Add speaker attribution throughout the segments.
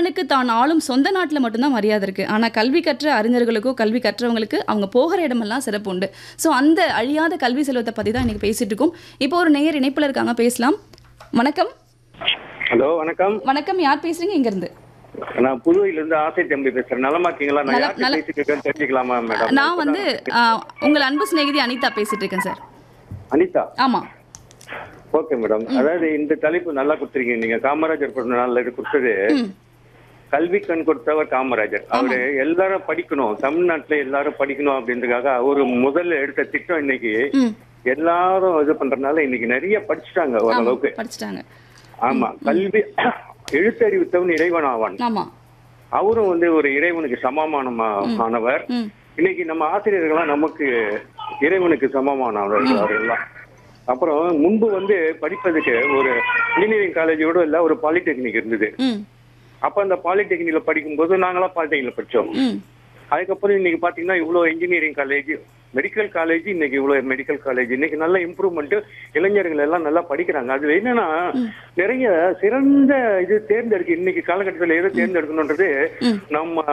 Speaker 1: தமிழனுக்கு தான் ஆளும் சொந்த நாட்டில் மட்டும்தான் மரியாதை இருக்கு ஆனா கல்வி கற்ற அறிஞர்களுக்கோ கல்வி கற்றவங்களுக்கு அவங்க போகிற இடமெல்லாம் சிறப்பு உண்டு ஸோ அந்த அழியாத கல்வி செல்வத்தை பத்தி தான் இன்னைக்கு பேசிட்டு இருக்கோம் இப்போ ஒரு நேயர் இணைப்புல இருக்காங்க பேசலாம் வணக்கம்
Speaker 2: ஹலோ வணக்கம்
Speaker 1: வணக்கம் யார் பேசுறீங்க இங்க இருந்து
Speaker 2: நான் புதுவையில இருந்து ஆசை தம்பி பேசுறேன் நலமா இருக்கீங்களா நான்
Speaker 1: நலம்,
Speaker 2: யார்கிட்ட
Speaker 1: நலம்.
Speaker 2: பேசிட்டு இருக்கேன்னு தெரிஞ்சுக்கலாமா மேடம்
Speaker 1: நான் வந்து ஆஹ், உங்கள் அன்பு சிநேகிதி அனிதா பேசிட்டு இருக்கேன் சார்
Speaker 2: அனிதா
Speaker 1: ஆமா
Speaker 2: ஓகே மேடம் அதாவது இந்த தலைப்பு நல்லா கொடுத்துருக்கீங்க நீங்க காமராஜர் பிறந்த நாள்ல இது கொடுத்தது
Speaker 1: ம்
Speaker 2: கல்வி கண் கொடுத்தவர் காமராஜர் அவரு எல்லாரும் படிக்கணும் தமிழ்நாட்டுல எல்லாரும் படிக்கணும் அப்படின்றதுக்காக அவரு முதல்ல எடுத்த திட்டம் இன்னைக்கு
Speaker 1: ம்
Speaker 2: எல்லாரும் இது பண்றதுனால இன்னைக்கு நிறைய படிச்சுட்டாங்க ஓரளவுக்கு
Speaker 1: படிச்சுட்டாங்க
Speaker 2: ஆமா கல்வி எழுத்தறிவித்தவன் இறைவன் ஆவான்
Speaker 1: ஆமா
Speaker 2: அவரும் வந்து ஒரு இறைவனுக்கு சமமான ஆனவர்
Speaker 1: ம்
Speaker 2: இன்னைக்கு நம்ம ஆசிரியர்கள்லாம் நமக்கு இறைவனுக்கு சமமானவர்கள் அவர்கள்லாம் அப்புறம் முன்பு வந்து படிப்பதுக்கு ஒரு இன்ஜினியரிங் காலேஜ் கூட இல்ல ஒரு பாலிடெக்னிக் இருந்தது
Speaker 1: ம்
Speaker 2: அப்ப அந்த பாலிடெக்னிக்ல படிக்கும்போது நாங்களாம் பாலிடெக்னிக்ல படிச்சோம்
Speaker 1: ம்
Speaker 2: அதுக்கப்புறம் இன்னைக்கு பாத்தீங்கன்னா இவ்வளவு இன்ஜினியரிங் காலேஜ் மெடிக்கல் காலேஜ் இன்னைக்கு இவ்வளவு மெடிக்கல் காலேஜ் இன்னைக்கு நல்ல இம்ப்ரூவ்மெண்ட் இளைஞர்கள் எல்லாம் நல்லா படிக்கிறாங்க அது என்னன்னா நிறைய சிறந்த இது தேர்ந்தெடுக்க இன்னைக்கு காலகட்டத்தில் எதை தேர்ந்தெடுக்கணுன்றது
Speaker 1: ம்.
Speaker 2: நம்ம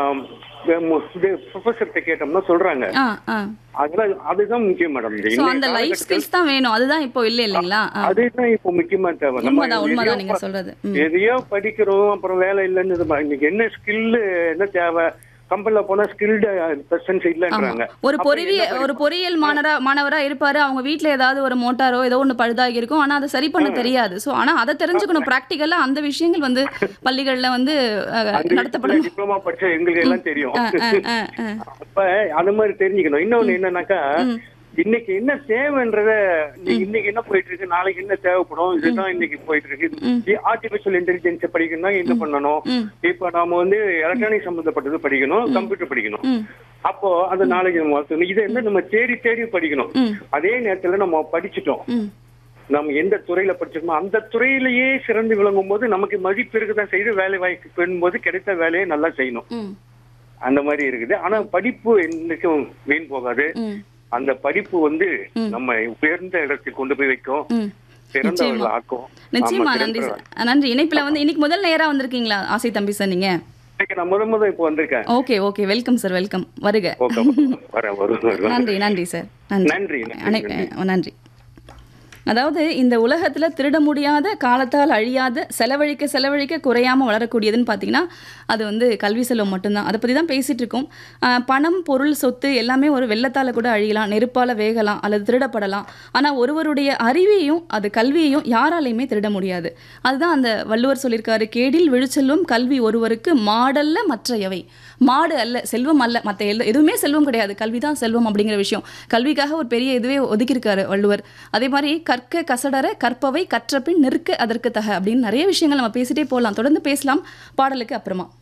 Speaker 2: ப்ரொஃபஸர்கிட்ட கேட்டோம்னா சொல்றாங்க
Speaker 1: ஆ ஆ
Speaker 2: அதெல்லாம் அதுதான் முக்கியம் மேடம் இது
Speaker 1: ஸோ
Speaker 2: இன்னைய
Speaker 1: அந்த லைஃப்
Speaker 2: காலகட்டத்தில்
Speaker 1: ஸ்கில்ஸ் தான் வேணும் அதுதான் இப்போ இல்லை இல்லைங்களா ஆ.
Speaker 2: அதுதான் இப்போ முக்கியமா தேவை நம்ம
Speaker 1: உண்மைதான் உண்மைதான்
Speaker 2: எதையோ
Speaker 1: நீங்க
Speaker 2: ப-
Speaker 1: சொல்றது ம்.
Speaker 2: எதையோ படிக்கிறோம் அப்புறம் வேலை இல்லைன்னு இது ப- இன்னைக்கு என்ன ஸ்கில் என்ன தேவை கம்பெனில போனா ஸ்கில்டு பர்சன்ஸ் இல்லைன்றாங்க
Speaker 1: ஒரு
Speaker 2: அப்ப
Speaker 1: பொறிவிய
Speaker 2: என்ன
Speaker 1: ஒரு பொறியியல் மாணவரா மாணவரா இருப்பாரு அவங்க வீட்ல ஏதாவது ஒரு மோட்டாரோ ஏதோ ஒண்ணு பழுதாகி இருக்கும் ஆனா அதை சரி பண்ண தெரியாது சோ ஆனா அதை தெரிஞ்சுக்கணும் பிராக்டிக்கலா அந்த விஷயங்கள் வந்து பள்ளிகள்ல வந்து அஹ், நடத்தப்படணும்
Speaker 2: டிப்ளமா படிச்ச எங்களுக்கு எல்லாம் தெரியும்
Speaker 1: ஆ, ஆ, ஆ, ஆ.
Speaker 2: அப்ப அந்த மாதிரி தெரிஞ்சுக்கணும் இன்னொன்னு என்னன்னாக்கா இன்னைக்கு என்ன தேவைன்றத நீ இன்னைக்கு என்ன போயிட்டு இருக்கு நாளைக்கு என்ன தேவைப்படும் இதுதான் இன்னைக்கு போயிட்டு இருக்கு ஆர்டிபிஷியல் இன்டெலிஜென்ஸ் படிக்கணும்னா என்ன பண்ணணும்
Speaker 1: ம்.
Speaker 2: இப்ப நாம வந்து எலக்ட்ரானிக் சம்பந்தப்பட்டது படிக்கணும் கம்ப்யூட்டர் படிக்கணும்
Speaker 1: ம்
Speaker 2: அப்போ அந்த நாலேஜ் நம்ம வளர்த்துக்கணும். இதை வந்து நம்ம தேடி தேடி படிக்கணும்
Speaker 1: ம்.
Speaker 2: அதே நேரத்துல நம்ம படிச்சுட்டோம்
Speaker 1: ம்
Speaker 2: நம்ம எந்த துறையில படிச்சிருக்கோமோ அந்த துறையிலேயே சிறந்து விளங்கும் போது நமக்கு மதிப்பு இருக்குதான் செய்து வேலை வாய்ப்பு பெறும்போது கிடைத்த வேலையை நல்லா செய்யணும்
Speaker 1: ம்
Speaker 2: அந்த மாதிரி இருக்குது ஆனா படிப்பு என்னைக்கும் வீண் போகாது
Speaker 1: ம்
Speaker 2: அந்த படிப்பு வந்து நம்ம உயர்ந்த இடத்துக்கு கொண்டு போய் வைக்கும்
Speaker 1: ம்
Speaker 2: சிறந்தவர்கள் ஆக்கும்
Speaker 1: நிச்சயமா
Speaker 2: ஆமா,
Speaker 1: நன்றி
Speaker 2: சிறந்தவர்கள்.
Speaker 1: சார் நன்றி இணைப்புல வந்து இன்னைக்கு முதல் நேரா வந்திருக்கீங்களா ஆசை தம்பி சார் நீங்க
Speaker 2: இன்னைக்கு நான் முத முத இப்போ வந்திருக்கேன்
Speaker 1: okay okay welcome sir welcome வருக
Speaker 2: ஓகே வரேன் வரும் வரும்.
Speaker 1: நன்றி நன்றி சார் நன்றி
Speaker 2: நன்றி நன்றி,
Speaker 1: அனை- அஹ், நன்றி அதாவது இந்த உலகத்துல திருட முடியாத காலத்தால் அழியாத செலவழிக்க செலவழிக்க குறையாம வளரக்கூடியதுன்னு பார்த்தீங்கன்னா அது வந்து கல்வி செல்வம் மட்டும்தான் அதை பற்றி தான் பேசிட்டு இருக்கோம் அஹ், பணம் பொருள் சொத்து எல்லாமே ஒரு வெள்ளத்தால கூட அழியலாம் நெருப்பால வேகலாம் அல்லது திருடப்படலாம் ஆனா ஒருவருடைய அறிவையும் அது கல்வியையும் யாராலையுமே திருட முடியாது அதுதான் அந்த வள்ளுவர் சொல்லியிருக்காரு கேடில் விழுச்செல்வம் கல்வி ஒருவருக்கு மாடல்ல மற்றையவை மாடு அல்ல செல்வம் அல்ல மற்ற எல்ல எதுவுமே செல்வம் கிடையாது கல்வி தான் செல்வம் அப்படிங்கிற விஷயம் கல்விக்காக ஒரு பெரிய இதுவே ஒதுக்கியிருக்காரு வள்ளுவர் அதே மாதிரி கற்க கசடர கற்பவை கற்றபின் நிற்க அதற்கு தக அப்படின்னு நிறைய விஷயங்கள் நம்ம பேசிட்டே போகலாம் தொடர்ந்து பேசலாம் பாடலுக்கு அப்புறமா